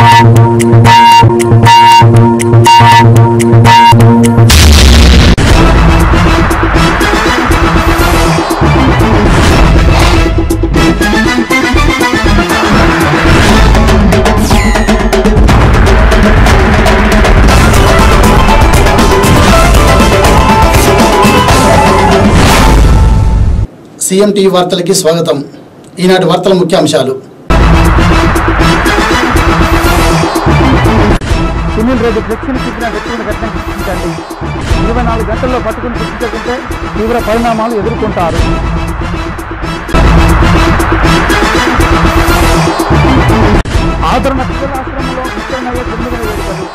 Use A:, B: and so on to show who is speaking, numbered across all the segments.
A: CM TV వార్తలకి స్వాగతం ఈనాటి వార్తల ముఖ్యాంశాలు
B: సునీల్ రెడ్డి ఫ్లెక్సీని చూపిన వ్యక్తులను ఘటన గుర్తించండి ఇరవై నాలుగు గంటల్లో పట్టుకుని గుర్తించకుంటే తీవ్ర పరిణామాలు ఎదుర్కొంటారు ఆదరణ శివరాశ్రమంలో ముఖ్యమయ్యే తొమ్మిది వేడుకలు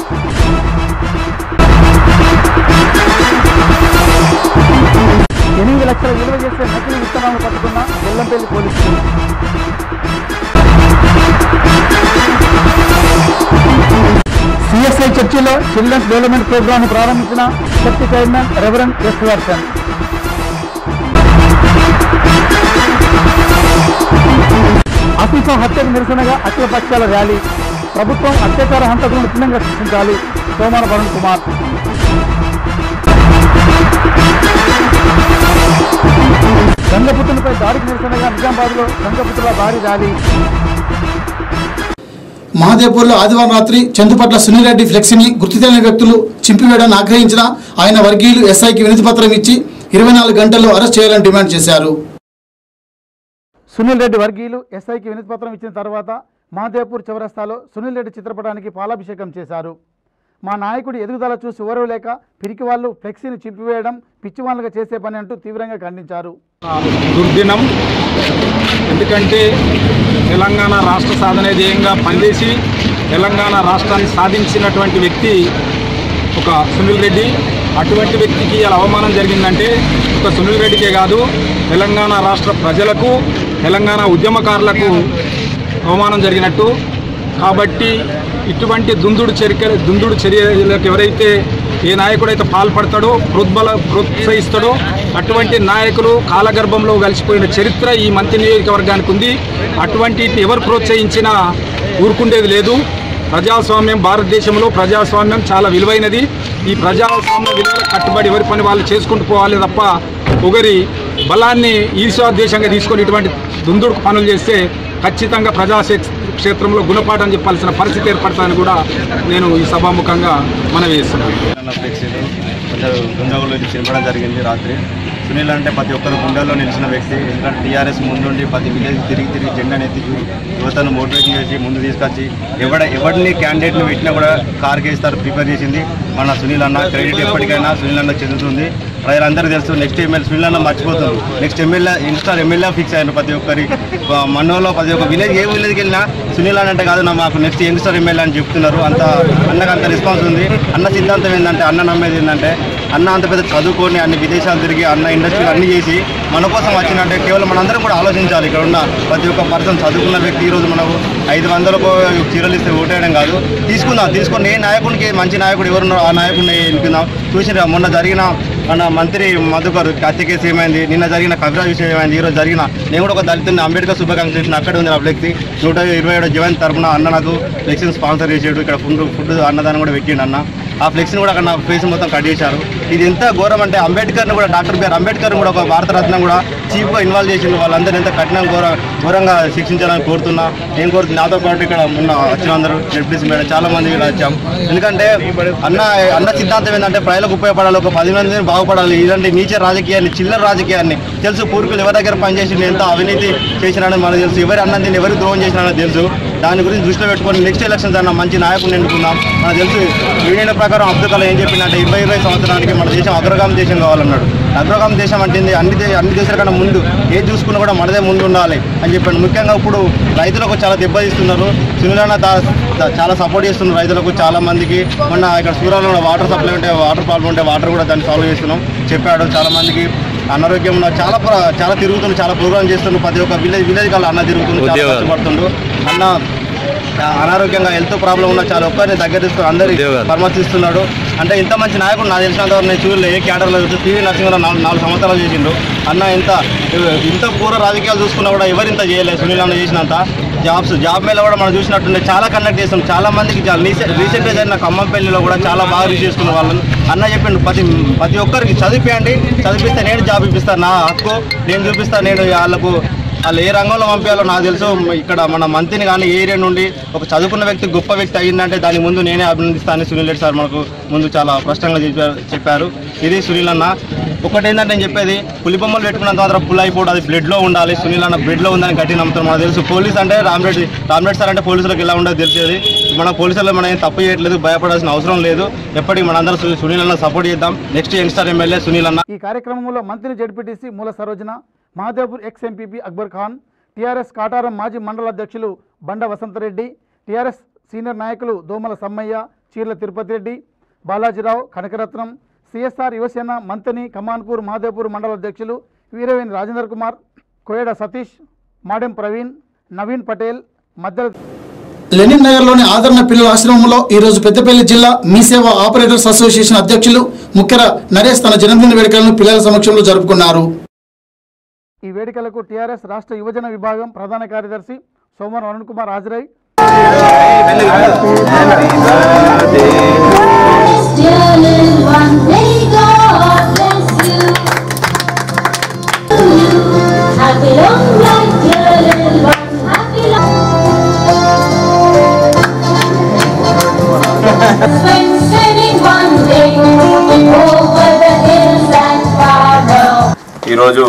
B: ఎనిమిది లక్షల విలువ చేసే నకిలీ విత్తనాలను పట్టుకున్న బెల్లంపల్లి పోలీసులు సిఎస్ఐ చర్చిలో చిల్డ్రన్స్ డెవలప్మెంట్ ప్రోగ్రామ్ ప్రారంభించిన చర్చి చైర్మన్ రెవరెండ్ ఎస్ వర్సన్ ఆఫీసా హత్యకు నిరసనగా అఖిల పక్షాల ర్యాలీ ప్రభుత్వం అత్యాచార హంతకులను భిన్నంగా శిక్షించాలి సోమాన వరుణ్ కుమార్ గంగపుత్రులపై దాడికి నిరసనగా నిజామాబాద్లో గంగపుత్రుల భారీ ర్యాలీ
A: మహాదేవ్పూర్లో ఆదివారం రాత్రి చందుపట్ల సునీల్ రెడ్డి ఫ్లెక్సీని గుర్తు తెలియని వ్యక్తులు చింపివేయడాన్ని ఆగ్రహించిన ఆయన వర్గీయులు ఎస్ఐకి వినతి పత్రం ఇచ్చి ఇరవై నాలుగు గంటల్లో అరెస్ట్ చేయాలని డిమాండ్ చేశారు
B: సునీల్ రెడ్డి వర్గీయులు ఎస్ఐకి వినతి పత్రం ఇచ్చిన తర్వాత మహాదేవ్పూర్ చౌరస్తాలో సునీల్ రెడ్డి చిత్రపటానికి పాలాభిషేకం చేశారు మా నాయకుడి ఎదుగుదల చూసి ఓరవలేక పిరికి వాళ్ళు ఫ్లెక్సీని చింపివేయడం పిచ్చివాళ్ళుగా చేసే పని అంటూ తీవ్రంగా ఖండించారు
C: దుర్దినం ఎందుకంటే తెలంగాణ రాష్ట్ర సాధన ధ్యేయంగా పనిచేసి తెలంగాణ రాష్ట్రాన్ని సాధించినటువంటి వ్యక్తి ఒక సునీల్ రెడ్డి అటువంటి వ్యక్తికి ఇలా అవమానం జరిగిందంటే ఒక సునీల్ రెడ్డికే కాదు తెలంగాణ రాష్ట్ర ప్రజలకు తెలంగాణ ఉద్యమకారులకు అవమానం జరిగినట్టు కాబట్టి ఇటువంటి దుందుడు చర్య దుందుడు చర్యలకు ఎవరైతే ఏ నాయకుడైతే పాల్పడతాడో ప్రోద్బల ప్రోత్సహిస్తాడో అటువంటి నాయకులు కాలగర్భంలో కలిసిపోయిన చరిత్ర ఈ మంత్రి నియోజకవర్గానికి ఉంది అటువంటి ఎవరు ప్రోత్సహించినా ఊరుకుండేది లేదు ప్రజాస్వామ్యం భారతదేశంలో ప్రజాస్వామ్యం చాలా విలువైనది ఈ ప్రజాస్వామ్య విలువల కట్టుబడి ఎవరి పని వాళ్ళు చేసుకుంటూ పోవాలి తప్ప ఒకరి బలాన్ని ఈశ్వరదేశంగా తీసుకొని ఇటువంటి దుందుడుకు పనులు చేస్తే ఖచ్చితంగా ప్రజా క్షేత్రంలో గుణపాఠం చెప్పాల్సిన పరిస్థితి ఏర్పడతానని కూడా నేను ఈ సభాముఖంగా మనవి చేస్తున్నాను
D: అన్న ఫ్లెక్సీలు కొంచెం గుంజాగులో చింపడం జరిగింది రాత్రి సునీల్ అంటే ప్రతి ఒక్కరు గుండెల్లో నిలిచిన వ్యక్తి ఎందుకంటే టీఆర్ఎస్ ముందుండి ప్రతి విలేజ్ తిరిగి తిరిగి జెండాను ఎత్తికి యువతను మోటివేషన్ చేసి ముందు తీసుకొచ్చి ఎవడ ఎవరిని క్యాండిడేట్ని పెట్టినా కూడా కార్ కేస్తారు ప్రిపేర్ చేసింది మన సునీల్ అన్న క్రెడిట్ ఎప్పటికైనా సునీల్ అన్న చెందుతుంది ప్రజలందరూ తెలుసు నెక్స్ట్ ఎమ్మెల్యే సునీల్ అన్న మర్చిపోతుంది next MLA install MLA fix అయ్యారు ప్రతి ఒక్కరి మనలో ప్రతి ఒక్క విలేజ్ ఏ విలేజ్కి వెళ్ళినా సునీల్ అన్న అంటే కాదు నా మాకు నెక్స్ట్ యంగ్స్టర్ ఎమ్మెల్యే అని చెప్తున్నారు అంత అన్నకు అంత రెస్పాన్స్ ఉంది అన్న సిద్ధాంతం ఏంటంటే అన్న నమ్మేది ఏంటంటే అన్న అంత పెద్ద చదువుకొని అన్ని విదేశాలు తిరిగి అన్న ఇండస్ట్రీలు అన్ని చేసి మన కోసం వచ్చినట్టే కేవలం మనందరం కూడా ఆలోచించాలి ఇక్కడ ఉన్న ప్రతి ఒక్క పర్సన్ చదువుకున్న వ్యక్తి ఈరోజు మనకు ఐదు వందలకు చీరలు ఇస్తే ఓటేయడం కాదు తీసుకుందాం తీసుకొని ఏ నాయకునికి మంచి నాయకుడు ఎవరున్నారో ఆ నాయకుడిని ఎన్నుకుందాం చూసి మొన్న జరిగిన మన మంత్రి మధుకర్ హత్య కేసు ఏమైంది నిన్న జరిగిన కవిరాజ్ విషయం ఏమైంది ఈరోజు జరిగిన నేను కూడా ఒక దళితుని అంబేద్కర్ శుభాకాంక్షలు చేసిన అక్కడ ఉంది నా ఫ్లెక్సీ నూట ఇరవై ఏడు జవన్ తరపున అన్న నాకు ఫ్లెక్సీని స్పాన్సర్ చేసాడు ఇక్కడ ఫుడ్ ఫుడ్ అన్నదానం కూడా పెట్టిండు అన్న ఆ ఫ్లెక్సీని కూడా అక్కడ నా ఫేస్ మొత్తం కట్ చేశారు ఇది ఎంత ఘోరం అంటే అంబేద్కర్ని కూడా డాక్టర్ బిఆర్ అంబేద్కర్ కూడా ఒక భారతరత్నం కూడా చీఫ్గా ఇన్వాల్వ్ చేసిండు వాళ్ళందరూ ఎంత కఠినం ఘోర ఘోరంగా శిక్షించాలని కోరుతున్నా నేను కోరుతున్నా నాతో పాటు ఇక్కడ ఉన్న వచ్చిన అందరూ జడ్పీసీ మేడం చాలా మంది ఇలా వచ్చాం ఎందుకంటే అన్న అన్న సిద్ధాంతం ఏంటంటే ప్రజలకు ఉపయోగపడాలి ఒక పది మందిని బాగుపడాలి ఇలాంటి నీచ రాజకీయాన్ని చిల్లర రాజకీయాన్ని తెలుసు పూర్వీకులు ఎవరి దగ్గర పనిచేసి ఎంత అవినీతి చేసినాడని మనకు తెలుసు ఎవరి అన్నం దీన్ని ఎవరికి ద్రోహం చేసినాడని తెలుసు దాని గురించి దృష్టిలో పెట్టుకొని నెక్స్ట్ ఎలక్షన్స్ అన్న మంచి నాయకుడిని ఎన్నుకుందాం మనకు తెలుసు యూనియన్ ప్రకారం అబ్దుల్ కలాం ఏం చెప్పిందంటే ఇరవై ఇరవై సంవత్సరానికి మన దేశం అగ్రగామి దేశం కావాలన్నాడు అగ్రగామి దేశం అంటే ఏంది? అన్ని దే- అన్ని దేశాల కన్నా ముందు ఏది చూసుకున్నా కూడా మనదే ముందు ఉండాలి అని చెప్పాడు ముఖ్యంగా ఇప్పుడు రైతులకు చాలా దెబ్బతీస్తున్నారు సునీలన్న దా- దా- చాలా సపోర్ట్ చేస్తున్నారు రైతులకు చాలా మందికి మొన్న ఇక్కడ సూరాలో వాటర్ సప్లై ఉంటే వాటర్ ప్రాబ్లం ఉంటే వాటర్ కూడా దాన్ని సాల్వ్ చేస్తున్నాం చెప్పాడు చాలా మందికి అనారోగ్యం ఉన్న చాలా ప్ర- చాలా తిరుగుతుండు చాలా ప్రోగ్రామ్ చేస్తుండు ప్రతి ఒక్క విలేజ్ విలేజ్ కల్లా అన్న తిరుగుతుండు చాలా కష్టపడుతుండు అన్న ఆ, అనారోగ్యంగా హెల్త్ ప్రాబ్లం ఉన్న చాలా ఒక్కరిని దగ్గర తీసుకుని అందరి పరామర్శిస్తున్నాడు అంటే ఇంత మంచి నాయకుడు నాకు తెలిసినంత వరకు నేను చూడలే ఏ క్యాడర్లో చూసి పివి నరసింహరావు నాలుగు నాలుగు సంవత్సరాలు చేసిండు అన్న ఇంత ఇంత పూర రాజకీయాలు చూసుకున్నా కూడా ఎవరు ఇంత చేయలేదు సునీల్ అన్న చేసినంత జాబ్స్ జాబ్ మీద కూడా మనం చూసినట్టుండే చాలా కండక్ట్ చేస్తాం చాలా మందికి చాలా రీసెంట్ రీసెంట్గా జరిగిన ఖమ్మంపల్లిలో కూడా చాలా బాగా రిసీవ్ చేసుకున్న వాళ్ళని అన్న చెప్పిండు ప్రతి ప్రతి ఒక్కరికి చదివించండి చదివిస్తే నేను జాబ్ ఇప్పిస్తాను నా హక్కు నేను చూపిస్తాను నేను వాళ్ళకు వాళ్ళు ఏ రంగంలో పంపించాలో నాకు తెలుసు ఇక్కడ మన మంత్రిని కానీ ఏ ఏరియా నుండి ఒక చదువుకున్న వ్యక్తి గొప్ప వ్యక్తి అయ్యిందంటే దాని ముందు నేనే అభినందిస్తానని సునీల్ రెడ్డి సార్ మనకు ముందు చాలా స్పష్టంగా చెప్పారు చెప్పారు ఇది సునీల్ అన్న ఒకటి ఏంటంటే నేను చెప్పేది పులి బొమ్మలు పెట్టుకున్నంత మాత్రం పుల్ అయిపోవడం అది బ్లడ్లో ఉండాలి సునీల్ అన్న బ్లడ్లో ఉందని గట్టి నమ్ముతాం మనకు తెలుసు పోలీస్ అంటే రామరెడ్డి రామరెడ్డి సార్ అంటే పోలీసులకు ఎలా ఉండదు తెలిసేది మన పోలీసులు మనం ఏం తప్పు చేయట్లేదు భయపడాల్సిన అవసరం లేదు ఎప్పటికీ మనందరం సు- సునీల్ అన్న సపోర్ట్ చేద్దాం నెక్స్ట్ యంగ్స్టర్ ఎమ్మెల్యే సునీల్ అన్న
B: ఈ కార్యక్రమంలో మంత్రి ZPTC Moola Sarojana Mahadevpur ex MPP Akbar Khan TRS Kataram మాజీ మండల అధ్యక్షులు బండ వసంతరెడ్డి టీఆర్ఎస్ సీనియర్ నాయకులు దోమల సమ్మయ్య చీర్ల తిరుపతి రెడ్డి బాలాజీరావు కనకరత్నం సిఎస్ఆర్ యువసేన మంతని కమాన్పూర్ మహాదేవ్పూర్ మండల అధ్యక్షులు వీరవేణి రాజేందర్ కుమార్ కోయడ సతీష్ మాడెం ప్రవీణ్ నవీన్ పటేల్ మద్దెల
A: లెనిన్ నగర్లోని ఆదరణ పిల్లల ఆశ్రమంలో ఈరోజు పెద్దపల్లి జిల్లా మీ సేవ ఆపరేటర్స్ అసోసియేషన్ అధ్యక్షులు ముఖ్యర నరేష్ తన జన్మదిన వేడుకలను పిల్లల సమక్షంలో జరుపుకున్నారు
B: ఈ వేడుకలకు టీఆర్ఎస్ రాష్ట్ర యువజన విభాగం ప్రధాన కార్యదర్శి సోమవారం అరుణ్ కుమార్ హాజరై
E: Dear little one, may God bless you. Happy long life, dear little one, happy long. When sailing one day over the hills and far down.
F: ఈరోజు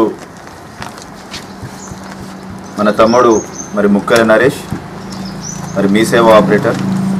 F: మన తమ్ముడు మరి ముక్కల నరేష్ మరి మీ సేవ ఆపరేటర్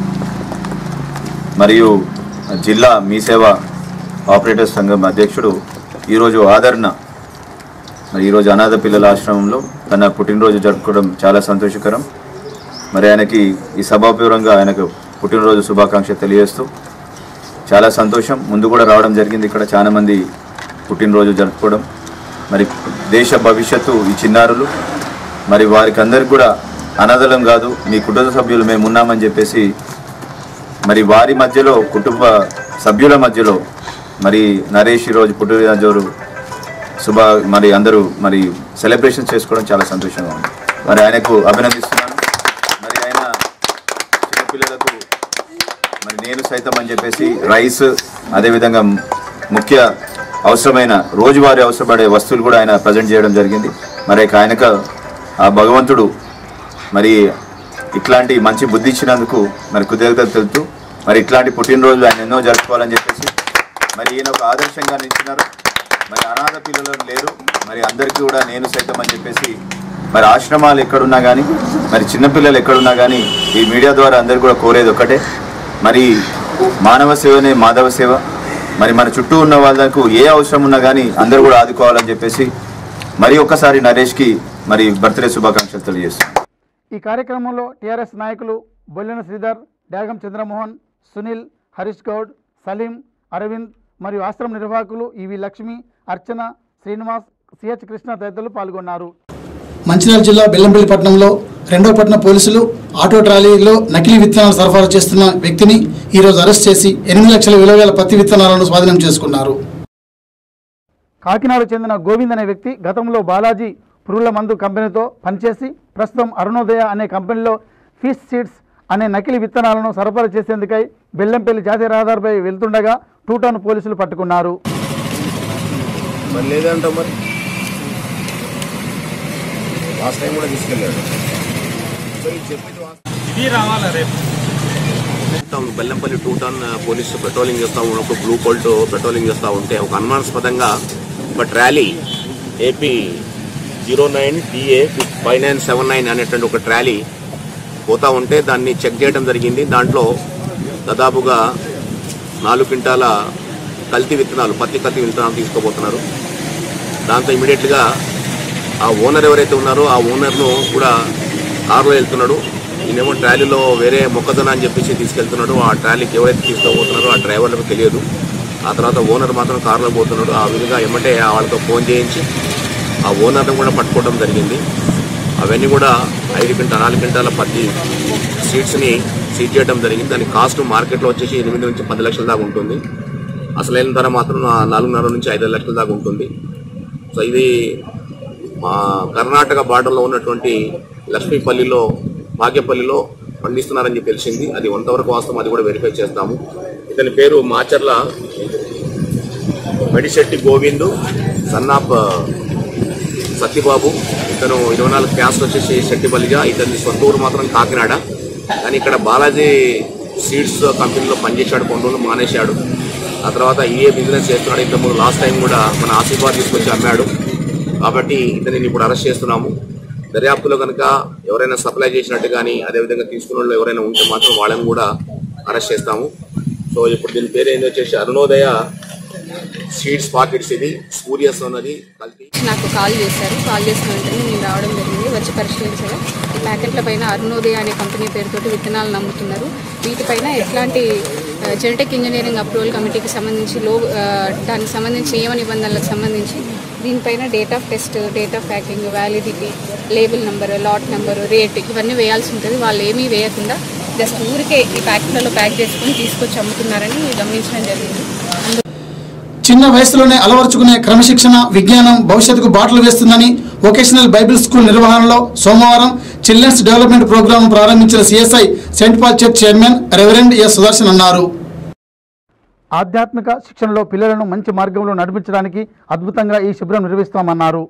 F: మరియు జిల్లా మీ సేవ ఆపరేటర్ సంఘం అధ్యక్షుడు ఈరోజు ఆదరణ మరి ఈరోజు అనాథ పిల్లల ఆశ్రమంలో తన పుట్టినరోజు జరుపుకోవడం చాలా సంతోషకరం మరి ఆయనకి ఈ సభాపూర్వంగా ఆయనకు పుట్టినరోజు శుభాకాంక్ష తెలియజేస్తూ చాలా సంతోషం ముందు కూడా రావడం జరిగింది ఇక్కడ చాలా మంది పుట్టినరోజు జరుపుకోవడం మరి దేశ భవిష్యత్తు ఈ చిన్నారులు మరి వారికి అందరికి కూడా అనాథలం కాదు మీ కుటుంబ సభ్యులు మేము ఉన్నామని చెప్పేసి మరి వారి మధ్యలో కుటుంబ సభ్యుల మధ్యలో మరి నరేష్ ఈరోజు పుట్టినరోజు శుభ మరి అందరూ మరి సెలబ్రేషన్ చేసుకోవడం చాలా సంతోషంగా ఉంది మరి ఆయనకు అభినందిస్తున్నాను మరి ఆయన చిన్నపిల్లలకు మరి నేను సైతం అని చెప్పేసి రైస్ అదేవిధంగా ముఖ్య అవసరమైన రోజువారీ అవసరపడే వస్తువులు కూడా ఆయన ప్రజెంట్ చేయడం జరిగింది మరి ఆయనకు ఆ భగవంతుడు మరి ఇట్లాంటి మంచి బుద్ధి ఇచ్చినందుకు మరి కృతజ్ఞతలు తెలుపుతూ మరి ఇట్లాంటి పుట్టినరోజులు ఆయన ఎన్నో జరుపుకోవాలని చెప్పేసి మరి ఈయన ఒక ఆదర్శంగా నిలిచినారు మరి అనాథ పిల్లలు లేరు మరి అందరికీ కూడా నేను సైతం అని చెప్పేసి మరి ఆశ్రమాలు ఎక్కడున్నా కానీ మరి చిన్నపిల్లలు ఎక్కడున్నా కానీ ఈ మీడియా ద్వారా అందరికీ కూడా కోరేది ఒకటే మరి మానవ సేవనే మాధవ సేవ మరి మన చుట్టూ ఉన్న వాళ్ళకు ఏ అవసరం ఉన్నా కానీ అందరూ కూడా ఆదుకోవాలని చెప్పేసి మరి ఒక్కసారి నరేష్కి మరి బర్త్డే శుభాకాంక్షలు తెలియజేస్తున్నాను
B: ఈ కార్యక్రమంలో టీఆర్ఎస్ నాయకులు బొల్లెన శ్రీధర్ డ్యాగం చంద్రమోహన్ సునీల్ హరీష్ గౌడ్ సలీం అరవింద్ మరియు ఆశ్రమ నిర్వాహకులు ఈవి లక్ష్మి అర్చన శ్రీనివాస్ సిహెచ్ కృష్ణ తదితరులు పాల్గొన్నారు
A: మంచిర్యాల జిల్లా బెల్లంపల్లి పట్టణంలో రెండో పట్టణ పోలీసులు ఆటో ట్రాలీలో నకిలీ విత్తనాలు సరఫరా చేస్తున్న వ్యక్తిని ఈరోజు అరెస్ట్ చేసి ఎనిమిది లక్షల విలువ గల పత్తి విత్తనాలను స్వాధీనం చేసుకున్నారు
B: కాకినాడ చెందిన గోవింద్ అనే వ్యక్తి గతంలో బాలాజీ పురుగుల మందు కంపెనీతో పనిచేసి ప్రస్తుతం అరుణోదయ అనే కంపెనీలో ఫిష్ సీడ్స్ అనే నకిలీ విత్తనాలను సరఫరా చేసేందుకై బెల్లంపల్లి జాతీయ రహదారిపై వెళ్తుండగా టూ టౌన్ పోలీసులు పట్టుకున్నారు
G: మరి లేదంటావు మరి లాస్ట్ టైం కూడా తీసుకెళ్ళాడు సో ఇది చెప్పేది వాస్తవం.
H: Town Bellampalli two town police patrolling చేస్తూ ఉన్నప్పుడు బ్లూ కోల్ట్ పెట్రోలింగ్ చేస్తూ ఉంటే ఒక అనుమానాస్పదంగా ఒక trolley AP zero nine TA five nine seven nine అనేటువంటి ఒక ట్రాలీ పోతా ఉంటే దాన్ని చెక్ చేయడం జరిగింది దాంట్లో దాదాపుగా నాలుగు క్వింటాల కల్తీ విత్తనాలు పత్తి కల్తీ విత్తనాలు తీసుకోబోతున్నారు దాంతో ఇమీడియట్గా ఆ ఓనర్ ఎవరైతే ఉన్నారో ఆ ఓనర్ను కూడా కారులో వెళ్తున్నాడు ఈయనేమో ట్రాలీలో వేరే మొక్కజొన్న అని చెప్పేసి తీసుకెళ్తున్నాడు ఆ ట్రాలీకి ఎవరైతే తీసుకోబోతున్నారో ఆ డ్రైవర్లకు తెలియదు ఆ తర్వాత ఓనర్ మాత్రం కారులో పోతున్నాడు ఆ విధంగా ఏమంటే వాళ్ళతో ఫోన్ చేయించి ఆ ఓనర్ని కూడా పట్టుకోవడం జరిగింది అవన్నీ కూడా ఐదు క్వింటాల నాలుగు క్వింటాల పత్తి సీడ్స్ని సీజ్ చేయడం జరిగింది దాని కాస్ట్ మార్కెట్లో వచ్చేసి ఎనిమిది నుంచి పది లక్షల దాకా ఉంటుంది అసలైన ధర మాత్రం నా- నాలుగున్నర నుంచి ఐదు లక్షల దాకా ఉంటుంది సో ఇది మా కర్ణాటక బార్డర్లో ఉన్నటువంటి లక్ష్మీపల్లిలో భాగ్యపల్లిలో పండిస్తున్నారని చెప్పి తెలిసింది అది ఎంతవరకు వాస్తవం అది కూడా వెరిఫై చేస్తాము ఇతని పేరు మాచర్ల మెడిశెట్టి గోవిందు సన్నాప్ సత్యబాబు ఇతను ఇరవై నాలుగు క్యాస్ట్ వచ్చేసి శెట్టిపల్లిగా ఇతని సొంత ఊరు మాత్రం కాకినాడ కానీ ఇక్కడ బాలాజీ సీడ్స్ కంపెనీలో పనిచేశాడు కొన్ని రోజులు మానేశాడు ఆ తర్వాత ఈఏ బిజినెస్ చేస్తున్నాడు ఇంతకుముందు లాస్ట్ టైం కూడా మన ఆశీర్వాద్ తీసుకొచ్చి అమ్మాడు కాబట్టి ఇతనిని ఇప్పుడు అరెస్ట్ చేస్తున్నాము దర్యాప్తులో కనుక ఎవరైనా సప్లై చేసినట్టు కానీ అదేవిధంగా తీసుకున్న వాళ్ళు ఎవరైనా ఉంటే మాత్రం వాళ్ళని కూడా అరెస్ట్ చేస్తాము సో ఇప్పుడు దీని పేరు ఏంది వచ్చేసి అరుణోదయ సీడ్స్ పాకెట్స్ ఇది స్పూరియస్ అన్నది కల్తీ
I: నాకు కాల్ చేశారు కాల్ చేసిన వెంటనే నేను రావడం జరిగింది వచ్చి పరిశీలించగా ఈ ప్యాకెట్ల పైన అరుణోదయ అనే కంపెనీ పేరుతోటి విత్తనాలు నమ్ముతున్నారు వీటిపైన ఎట్లాంటి జెనెటిక్ ఇంజనీరింగ్ అప్రూవల్ కమిటీకి సంబంధించి లో ఆ, దానికి సంబంధించి నియమ నిబంధనలకు సంబంధించి దీనిపైన date of test date of packing validity label number lot number rate ఇవన్నీ వేయాల్సి ఉంటుంది వాళ్ళు ఏమీ వేయకుండా జస్ట్ ఊరికే ఈ ప్యాకెట్లలో ప్యాక్ చేసుకొని తీసుకొచ్చి అమ్ముతున్నారని గమనించడం జరిగింది
A: చిన్న వయసులోనే అలవర్చుకునే క్రమశిక్షణ విజ్ఞానం భవిష్యత్తుకు బాటలు వేస్తుందని వొకేషనల్ బైబిల్ స్కూల్ నిర్వహణలో సోమవారం చిల్డ్రన్స్ డెవలప్మెంట్ ప్రోగ్రాం ప్రారంభించిన CSI saint Paul church chairman reverend S Sudarshan అన్నారు
B: ఆధ్యాత్మిక శిక్షణలో పిల్లలను మంచి మార్గంలో నడిపించడానికి అద్భుతంగా ఈ శిబిరం నిర్వహిస్తామన్నారు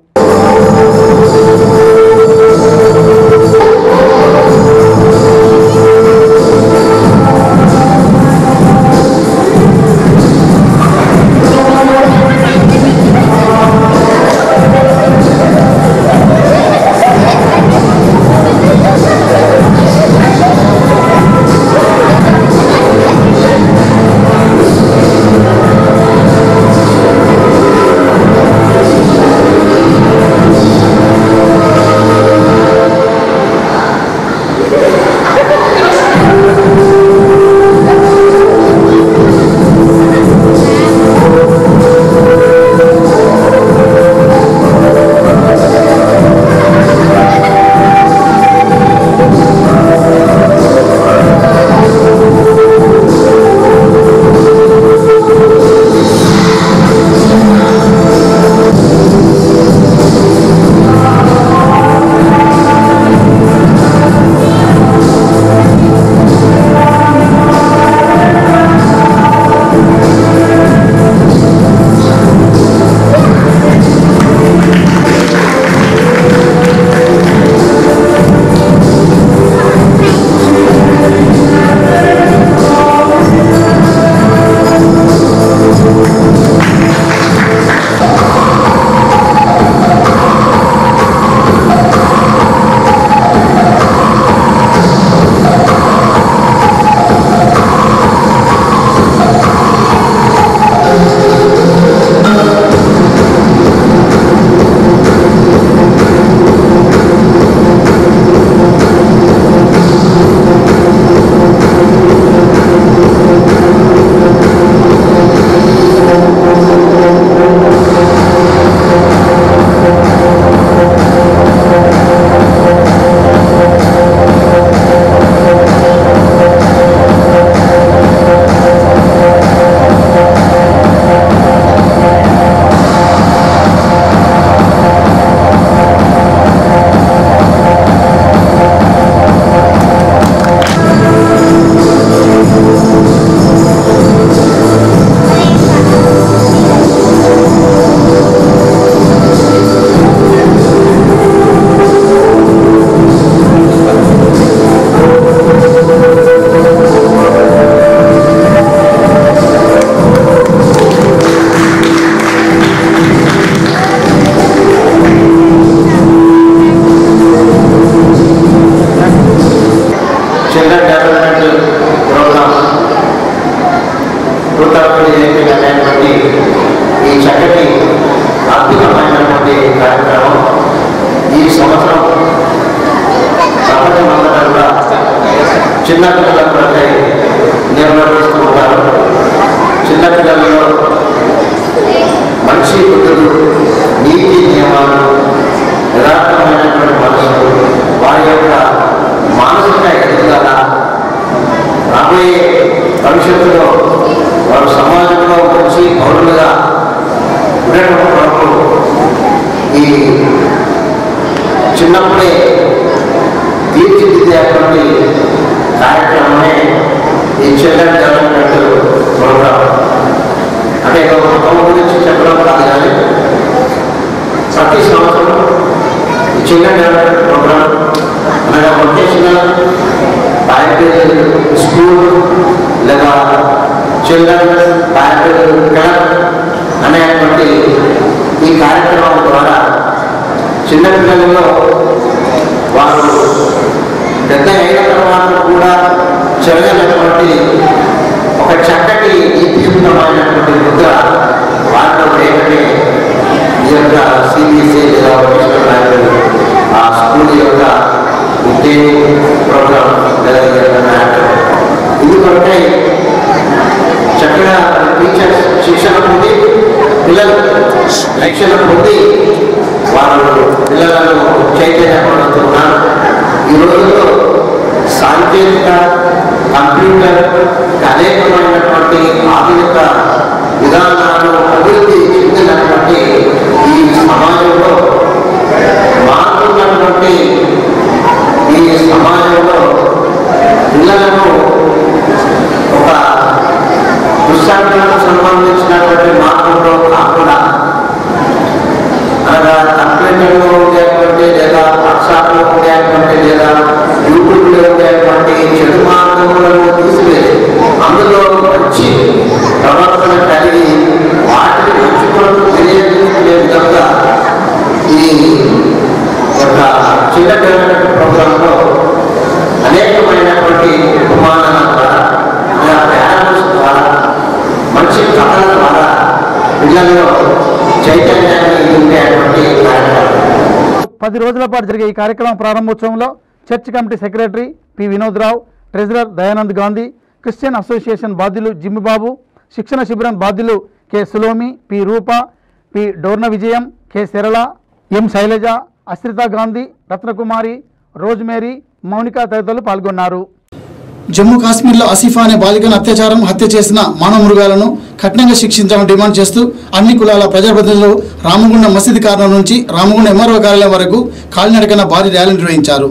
J: children development programme two thousand eighteen అనేటువంటి ఈ చక్కటి అద్భుతమైనటువంటి కార్యక్రమం ఈ సంవత్సరం ప్రపంచమంతటా కూడా చిన్న పిల్లల కొరకై నిర్వహిస్తూ ఉంటారు చిన్న పిల్లలలో మంచి బుద్ధులు నీతి నియమాలు యథార్థమైనటువంటి మనసులు వారి యొక్క మానసిక ఎదుగుదల భవిష్యత్తులో వారు సమాజంలో మంచి పౌరులుగా ఉండటం కొరకు ఈ చిన్నప్పుడే తీర్చిదిద్దేటువంటి కార్యక్రమమే ఈ చిల్డ్రన్ డెవలప్మెంట్ ప్రోగ్రామ్ అంటే ఏదో మతం గురించి చెప్పడం కాదు కానీ ప్రతి సంవత్సరం ఈ చిల్డ్రన్ డెవలప్మెంట్ ప్రోగ్రామ్ అనగా వొకేషనల్ ప్యాకేజ్ స్కూల్ లేదా చిల్డ్రన్ ప్యాకేజ్ క్లబ్ అనేటువంటి ఈ కార్యక్రమం ద్వారా చిన్నపిల్లలలో వారు పెద్ద అయిన తర్వాత కూడా చెరగనటువంటి ఒక చక్కటి దీప్తియుక్తమైనటువంటి ముద్ర వారిలో లేకనే ఈ యొక్క సిబిఎస్ఈ లేదా వొకేషనల్ ప్యాకేజ్ ఆ స్కూల్ యొక్క ఉద్యోగ ప్రోగ్రామ్ లేదా ఈ యొక్క మ్యాటర్ ఎందుకంటే చక్కగా టీచర్స్ శిక్షణ పొంది పిల్లలు శిక్షణ పొంది వారు పిల్లలను చైతన్యపడుతున్నారు ఈ రోజుల్లో సాంకేతిక కంప్యూటర్ అనేకమైనటువంటి ఆధునిక విధానాలను అభివృద్ధి చెందినటువంటి ఈ సమాజంలో మారుతున్నటువంటి ఈ సమాజంలో పిల్లలను ఒక దుశ్శాంతులకు సంబంధించినటువంటి మార్పుల్లో కాకుండా అనగా కంప్యూటర్లో ఉండేటువంటి లేదా వాట్సాప్లో ఉండేటువంటి లేదా యూట్యూబ్లో ఉండేటువంటి చెడు మార్గములను తీసివేసి అందులో మంచి ప్రవర్తన కలిగి వాటిని మంచి కొరకు తెలియజేసుకునే విధంగా ఈ యొక్క చిన్న డెవలప్మెంట్ ప్రోగ్రాంలో అనేకమైనటువంటి ఉపమానాల ద్వారా లేదా ప్యారల్స్ ద్వారా మంచి కథల ద్వారా పిల్లల్లో చైతన్యాన్ని నింపేటువంటి కార్యక్రమం
B: పది రోజుల పాటు జరిగే ఈ కార్యక్రమం ప్రారంభోత్సవంలో church committee secretary P Vinodrao treasurer Dayanand Gandhi Christian association బాధ్యులు జిమ్మిబాబు శిక్షణ శిబిరం బాధ్యులు K Sulomi P Roopa P Dorna Vijayam K Sarala M Shailaja Ashritha Gandhi Ratnakumari Rosemary Mounika తదితరులు పాల్గొన్నారు
A: జమ్మూ కాశ్మీర్లో ఆసిఫా అనే బాలికను అత్యాచారం హత్య చేసిన మానవ మృగాలను కఠినంగా శిక్షించాలని డిమాండ్ చేస్తూ అన్ని కులాల ప్రజాప్రతినిధులు రామగుండం మసీదు కారణం నుంచి రామగుండం ఎంఆర్ఓ కార్యాలయం వరకు కాలినడకన భారీ ర్యాలీ నిర్వహించారు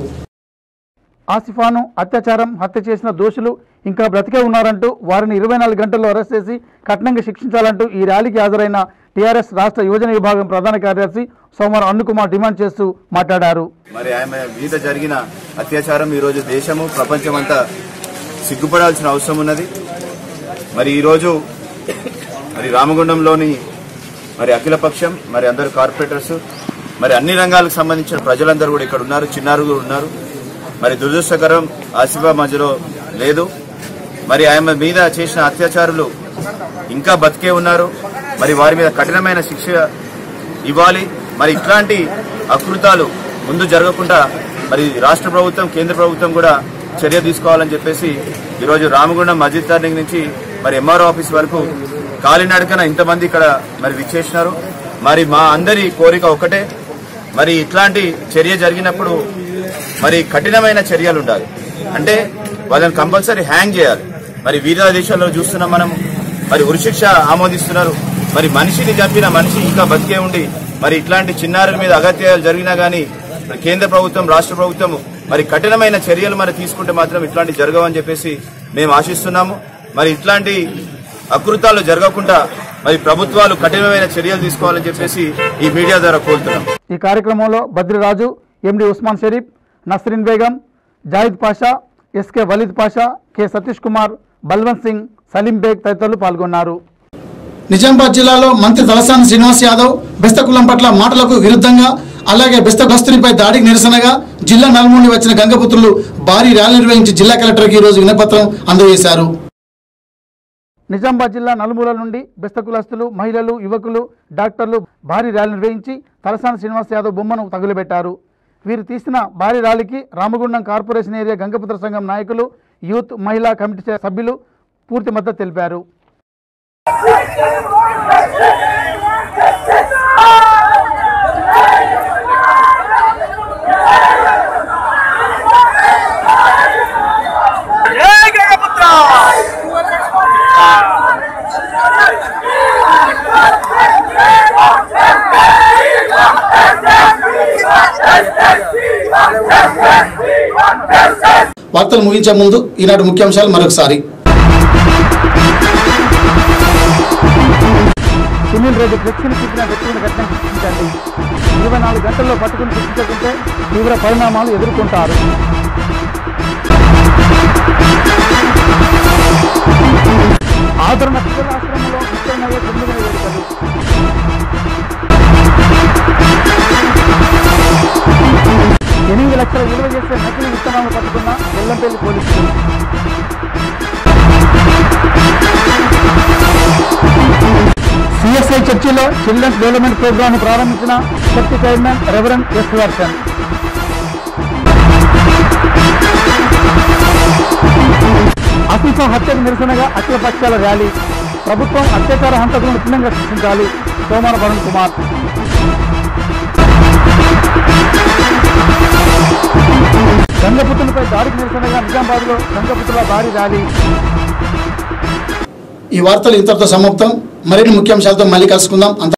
B: ఆసిఫాను అత్యాచారం హత్య చేసిన దోషులు ఇంకా బ్రతికే ఉన్నారంటూ వారిని ఇరవై నాలుగు గంటల్లో అరెస్ట్ చేసి కఠినంగా శిక్షించాలంటూ ఈ ర్యాలీకి హాజరైన టీఆర్ఎస్ రాష్ట్ర యోజన విభాగం ప్రధాన కార్యదర్శి సోమవారం అన్నుకుమార్ డిమాండ్ చేస్తూ మాట్లాడారు
F: మరి ఆమె మీద జరిగిన అత్యాచారం ఈరోజు దేశము ప్రపంచమంతా సిగ్గుపడాల్సిన అవసరం ఉన్నది మరి ఈరోజు మరి రామగుండంలోని మరి అఖిలపక్షం మరి అందరు కార్పొరేటర్స్ మరి అన్ని రంగాలకు సంబంధించిన ప్రజలందరూ కూడా ఇక్కడ ఉన్నారు చిన్నారు కూడా ఉన్నారు మరి దురదృష్టకరం ఆసిఫా మధ్యలో లేదు మరి ఆమె మీద చేసిన అత్యాచారులు ఇంకా బతికే ఉన్నారు మరి వారి మీద కఠినమైన శిక్ష ఇవ్వాలి మరి ఇట్లాంటి అకృతాలు ముందు జరగకుండా మరి రాష్ట్ర ప్రభుత్వం కేంద్ర ప్రభుత్వం కూడా చర్య తీసుకోవాలని చెప్పేసి ఈరోజు రామగుండం మస్జిద్ టర్నింగ్ నుంచి మరి ఎంఆర్ఓ ఆఫీస్ వరకు కాలినడకన ఇంతమంది ఇక్కడ మరి విచ్చేసినారు మరి మా అందరి కోరిక ఒకటే మరి ఇట్లాంటి చర్య జరిగినప్పుడు మరి కఠినమైన చర్యలు ఉండాలి అంటే వాళ్ళని కంపల్సరీ హ్యాంగ్ చేయాలి మరి వీర దేశాల్లో చూస్తున్నాం మనం మరి ఉరిశిక్ష ఆమోదిస్తున్నారు మరి మనిషిని చంపిన మనిషి ఇంకా బతికే ఉండి మరి ఇట్లాంటి చిన్నారుల మీద అగత్యాలు జరిగినా గానీ మరి కేంద్ర ప్రభుత్వం రాష్ట్ర ప్రభుత్వం మరి కఠినమైన చర్యలు మరి తీసుకుంటే మాత్రం ఇట్లాంటి జరగవని చెప్పేసి మేము ఆశిస్తున్నాము మరి ఇట్లాంటి అకృతాలు జరగకుండా మరి ప్రభుత్వాలు కఠినమైన చర్యలు తీసుకోవాలని చెప్పేసి ఈ మీడియా ద్వారా కోరుతున్నాం
B: ఈ కార్యక్రమంలో Badriraju MD Usman Sharif Nasreen Begum Zahid Pasha SK Waleed Pasha K Satish Kumar Balwant Singh Salim Baig తదితరులు పాల్గొన్నారు
A: నిజామాబాద్ జిల్లాలో మంత్రి తలసాని శ్రీనివాస్ యాదవ్ బెస్త కులం పట్ల మాటలకు విరుద్ధంగా అలాగే బెస్త గస్తునిపై దాడికి నిరసనగా జిల్లా నలుమూడి వచ్చిన గంగపుత్రులు భారీ ర్యాలీ నిర్వహించి జిల్లా కలెక్టర్కి ఈ రోజు వినపత్రం అందజేశారు
B: నిజామాబాద్ జిల్లా నలుమూలల నుండి బెస్తకులస్తులు మహిళలు యువకులు డాక్టర్లు భారీ ర్యాలీ నిర్వహించి తలసాని శ్రీనివాస్ యాదవ్ బొమ్మను తగులబెట్టారు వీరు తీసిన భారీ ర్యాలీకి రామగుండం కార్పొరేషన్ ఏరియా గంగపుత్ర సంఘం నాయకులు యూత్ మహిళా కమిటీ సభ్యులు పూర్తి మద్దతు తెలిపారు
K: జై గంగపుత్ర
A: వార్తలు ముగించే ముందు ఈనాటి ముఖ్యాంశాలు మరొకసారి
B: సునీల్ రెడ్డి ఫ్లెక్సీని చూపిన వ్యక్తులను ఘటన గుర్తించండి ఇరవై నాలుగు గంటల్లో పట్టుకుని గుర్తించకుంటే తీవ్ర పరిణామాలు ఎదుర్కొంటారు ఆదరణ పిల్లలాశ్రమంలో ముఖ్యమయ్యే తొమ్మిది వేడుకలు ఎనిమిది లక్షల విలువ చేసే నకిలీ విత్తనాలను పట్టుకున్న బెల్లంపల్లి పోలీసులు సిఎస్ఐ చర్చిలో చిల్డ్రన్స్ డెవలప్మెంట్ ప్రోగ్రామ్ ప్రారంభించిన చర్చి చైర్మన్ రెవరెండ్ ఎస్ వర్సన్ అఫీఫా హత్యకు నిరసనగా అఖిల పక్షాల ర్యాలీ ప్రభుత్వం అత్యాచార హంతకులను భిన్నంగా శిక్షించాలి సోమాన వరుణ్ కుమార్ గంగపుత్రులపై దాడికి నిరసనగా నిజామాబాద్లో గంగపుత్రుల భారీ ర్యాలీ
A: ఈ వార్తలు ఇంతటితో సమాప్తం మరిన్ని ముఖ్యాంశాలతో మళ్ళీ కలుసుకుందాం అంత